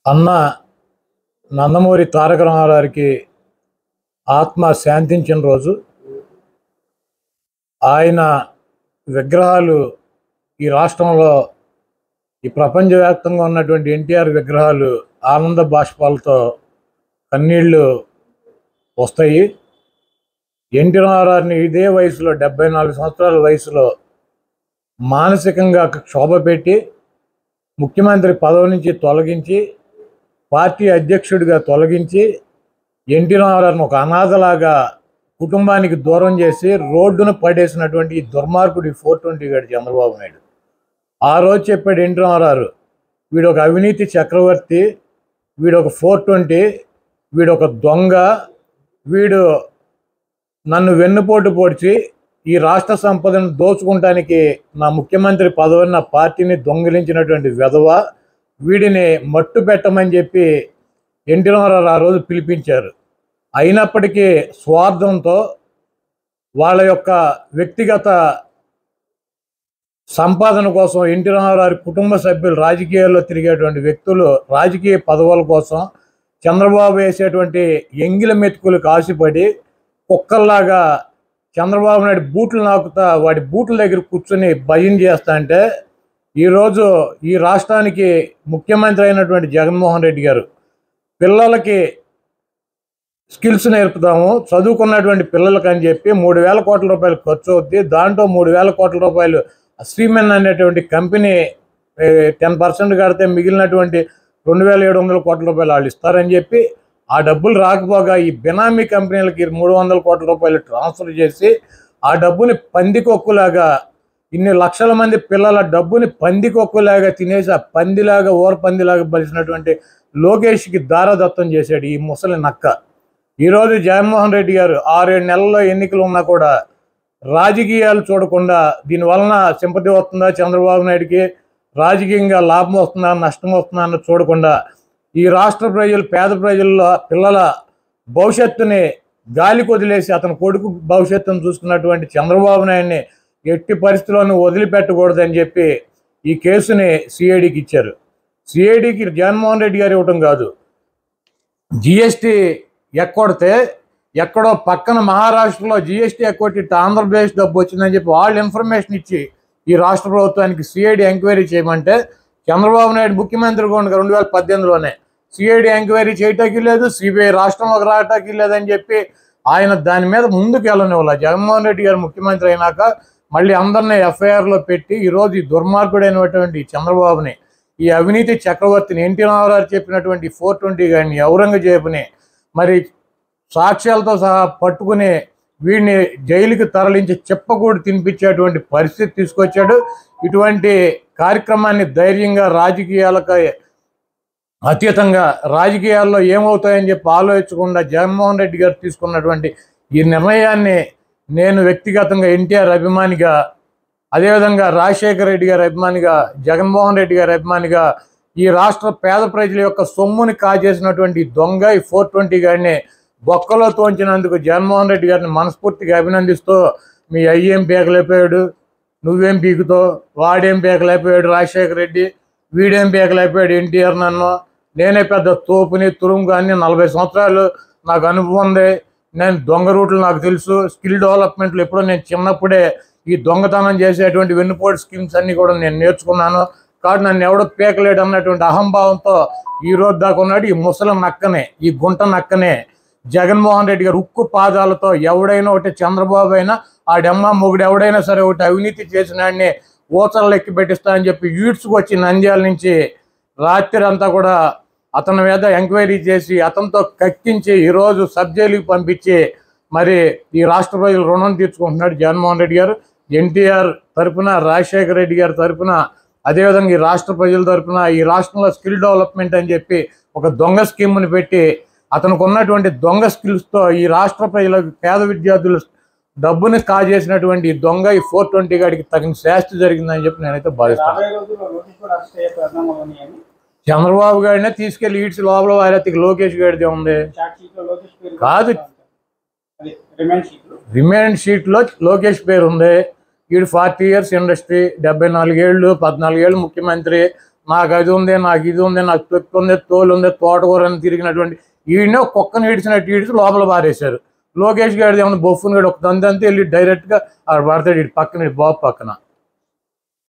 అన్న నందమూరి తారక రామారావుకి ఆత్మ శాంతించిన రోజు ఆయన విగ్రహాలు ఈ రాష్ట్రంలో ఈ ప్రపంచవ్యాప్తంగా ఉన్నటువంటి ఎన్టీఆర్ విగ్రహాలు ఆనంద బాష్పాలతో కన్నీళ్లు వస్తాయి ఎన్టీ రామారావుని ఇదే వయసులో డెబ్బై నాలుగు సంవత్సరాల వయసులో మానసికంగా క్షోభ పెట్టి ముఖ్యమంత్రి పదవి నుంచి తొలగించి పార్టీ అధ్యక్షుడిగా తొలగించి ఎన్టీ రామారావుని ఒక అనాథలాగా కుటుంబానికి దూరం చేసి రోడ్డున పడేసినటువంటి ఈ దుర్మార్గుడు ఫోర్ ట్వంటీ గాడు చంద్రబాబు నాయుడు ఆ రోజు చెప్పాడు ఎన్టీ రామారావు వీడు ఒక అవినీతి చక్రవర్తి వీడు ఒక ఫోర్ ట్వంటీ వీడు ఒక దొంగ వీడు నన్ను వెన్నుపోటు పొడిచి ఈ రాష్ట్ర సంపదను దోచుకుంటానికి నా ముఖ్యమంత్రి పదవిని నా పార్టీని దొంగిలించినటువంటి విధవ వీడిని మట్టు పెట్టమని చెప్పి ఎన్టీ రామారావు ఆ రోజు పిలిపించారు అయినప్పటికీ స్వార్థంతో వాళ్ళ యొక్క వ్యక్తిగత సంపాదన కోసం ఎన్టీ రామారావు కుటుంబ సభ్యులు రాజకీయాల్లో తిరిగేటువంటి వ్యక్తులు రాజకీయ పదవుల కోసం చంద్రబాబు వేసేటువంటి ఎంగిల మెతుకులకు ఆశపడి కుక్కల్లాగా చంద్రబాబు నాయుడు బూట్లు నాకుతా వాడి బూట్ల దగ్గర కూర్చుని భయం చేస్తా అంటే ఈరోజు ఈ రాష్ట్రానికి ముఖ్యమంత్రి అయినటువంటి జగన్మోహన్ రెడ్డి గారు పిల్లలకి స్కిల్స్ నేర్పుతాము చదువుకున్నటువంటి పిల్లలకి అని చెప్పి మూడు వేల కోట్ల రూపాయలు ఖర్చు అవుద్ది దాంట్లో మూడు వేల కోట్ల రూపాయలు శ్రీమెన్ అనేటువంటి కంపెనీ టెన్ పర్సెంట్ కడితే మిగిలినటువంటి రెండు వేల ఏడు వందల కోట్ల రూపాయలు వాళ్ళు ఇస్తారని చెప్పి ఆ డబ్బులు రాకపోగా ఈ బినామీ కంపెనీలకి మూడు వందల కోట్ల రూపాయలు ట్రాన్స్ఫర్ చేసి ఆ డబ్బుని పందికొక్కులాగా ఇన్ని లక్షల మంది పిల్లల డబ్బుని పందికొక్కులాగా తినేసి ఆ పందిలాగా ఓర పందిలాగా బలిసినటువంటి లోకేష్కి దారదత్తం చేశాడు ఈ ముసలి నక్క ఈరోజు జగన్మోహన్ రెడ్డి గారు ఆరేడు నెలల్లో ఎన్నికలు ఉన్నా కూడా రాజకీయాలు చూడకుండా దీనివలన సింపతి వస్తుందా చంద్రబాబు నాయుడికి రాజకీయంగా లాభం వస్తుందా నష్టం వస్తుందా అన్న చూడకుండా ఈ రాష్ట్ర ప్రజలు పేద ప్రజల్లో పిల్లల భవిష్యత్తుని గాలికి వదిలేసి అతని కొడుకు భవిష్యత్తును చూసుకున్నటువంటి చంద్రబాబు నాయుడిని ఎట్టి పరిస్థితుల్లోనూ వదిలిపెట్టకూడదని చెప్పి ఈ కేసుని సిఐడికి ఇచ్చారు సిఐడికి జగన్మోహన్ రెడ్డి గారు ఇవ్వటం కాదు జిఎస్టీ ఎక్కొడితే ఎక్కడో పక్కన మహారాష్ట్రలో జిఎస్టీ ఎక్కొట్టి ఇటు ఆంధ్రప్రదేశ్ డబ్బు వచ్చిందని చెప్పి వాళ్ళు ఇన్ఫర్మేషన్ ఇచ్చి ఈ రాష్ట్ర ప్రభుత్వానికి సిఐడి ఎంక్వైరీ చేయమంటే చంద్రబాబు నాయుడు ముఖ్యమంత్రిగా ఉండగా రెండు వేల పద్దెనిమిదిలోనే సిఐడి ఎంక్వైరీ చేయటానికి లేదు సిబిఐ రాష్ట్రంలోకి రావటానికి లేదని చెప్పి ఆయన దాని మీద ముందుకు వెళ్ళనివ్వాలి జగన్మోహన్ రెడ్డి గారు ముఖ్యమంత్రి అయినాక మళ్ళీ అందరినీ ఎఫ్ఐఆర్లో పెట్టి ఈరోజు ఈ దుర్మార్గుడైనటువంటి చంద్రబాబుని ఈ అవినీతి చక్రవర్తిని ఎన్టీ రామారావు చెప్పినటువంటి ఫోర్ ట్వంటీ గారిని ఔరంగజేబుని మరి సాక్ష్యాలతో సహా పట్టుకుని వీడిని జైలుకి తరలించి చెప్పకూడి తినిపించేటువంటి పరిస్థితి తీసుకొచ్చాడు ఇటువంటి కార్యక్రమాన్ని ధైర్యంగా రాజకీయాలకు అతీతంగా రాజకీయాల్లో ఏమవుతాయని చెప్పి ఆలోచించకుండా జగన్మోహన్ రెడ్డి గారు తీసుకున్నటువంటి ఈ నిర్ణయాన్ని నేను వ్యక్తిగతంగా ఎన్టీఆర్ అభిమానిగా అదేవిధంగా రాజశేఖర రెడ్డి గారి అభిమానిగా జగన్మోహన్ రెడ్డి గారి అభిమానిగా ఈ రాష్ట్ర పేద ప్రజల యొక్క సొమ్ముని కాజేసినటువంటి ఈ దొంగ ఈ ఫోర్ ట్వంటీ గారిని బొక్కలో తోంచినందుకు జగన్మోహన్ రెడ్డి గారిని మనస్ఫూర్తిగా అభినందిస్తూ మీ అయ్యేం పీకలేకపోయాడు నువ్వేం పీకుతో వాడేం పీకలేకపోయాడు రాజశేఖర రెడ్డి వీడేం పీకలేకపోయాడు ఎన్టీఆర్ నన్ను నేనే పెద్ద తోపుని తురుము కానీ నలభై సంవత్సరాలు నాకు అనుభవం ఉంది నేను దొంగ రూట్లు నాకు తెలుసు స్కిల్ డెవలప్మెంట్లు ఎప్పుడో నేను చిన్నప్పుడే ఈ దొంగతనం చేసేటువంటి వెన్నుపోటు స్కీమ్స్ అన్ని కూడా నేను నేర్చుకున్నాను కాబట్టి నన్ను ఎవడో పీకలేడు అన్నటువంటి అహంభావంతో ఈ రోజు దాకా ఉన్నాడు ఈ ముసలి నక్కనే ఈ గుంట నక్కనే జగన్మోహన్ రెడ్డి గారు ఉక్కు పాదాలతో ఎవడైనా ఒకటి చంద్రబాబు అయినా ఆడమ్మ మొగుడు ఎవడైనా సరే ఒకటి అవినీతి చేసిన వాడిని ఊచలు ఎక్కి పెట్టిస్తా అని చెప్పి ఈడ్చుకు వచ్చి నంద్యాల నుంచి రాత్రి అంతా కూడా అతని మీద ఎంక్వైరీ చేసి అతనితో కక్కించి ఈరోజు సబ్ జైలుకి పంపించి మరి ఈ రాష్ట్ర ప్రజలు రుణం తీర్చుకుంటున్నాడు జగన్మోహన్ రెడ్డి గారు ఎన్టీఆర్ తరపున రాజశేఖర రెడ్డి గారి తరపున అదేవిధంగా ఈ రాష్ట్ర ప్రజల తరపున ఈ రాష్ట్రంలో స్కిల్ డెవలప్మెంట్ అని చెప్పి ఒక దొంగ స్కీమ్ని పెట్టి అతనికి ఉన్నటువంటి దొంగ స్కిల్స్తో ఈ రాష్ట్ర ప్రజలకు పేద విద్యార్థులు డబ్బుని కాజేసినటువంటి ఈ దొంగ ఈ ఫోర్ ట్వంటీ గాడికి తగిన శాస్తి జరిగిందని చెప్పి నేనైతే భావిస్తాను రాబోయే రోజుల్లో లోకేష్ కూడా అరెస్ట్ అయ్యే పరిణామాలు ఉన్నాయని చంద్రబాబు గారినే తీసుకెళ్లి ఈడ్చి లోపల వారెత్తికి లోకేష్ గారిదే ఉంది చాట్ షీట్ లో లోకేష్ పేరు కాదు. అదే రిమైండ్ షీట్ లో రిమైండ్ షీట్లో లోకేష్ పేరు ఉంది వీడు ఫార్టీ ఇయర్స్ ఇండస్ట్రీ డెబ్బై నాలుగేళ్ళు పద్నాలుగేళ్ళు ముఖ్యమంత్రి నాకు అది ఉంది నాకు ఇది ఉంది నాకు తొక్కు ఉంది తోలు ఉంది తోటకూర అని తిరిగినటువంటి ఈయన కుక్కను ఈడ్చినట్టు ఈడ్చి లోపల పారేశారు లోకేష్ గారిది ఏమన్నా బొఫ్ఫుని గడు ఒక దంతంతా వెళ్ళి డైరెక్ట్గా అక్కడ పడతాడు ఇటు పక్కన ఇటు బాబు పక్కన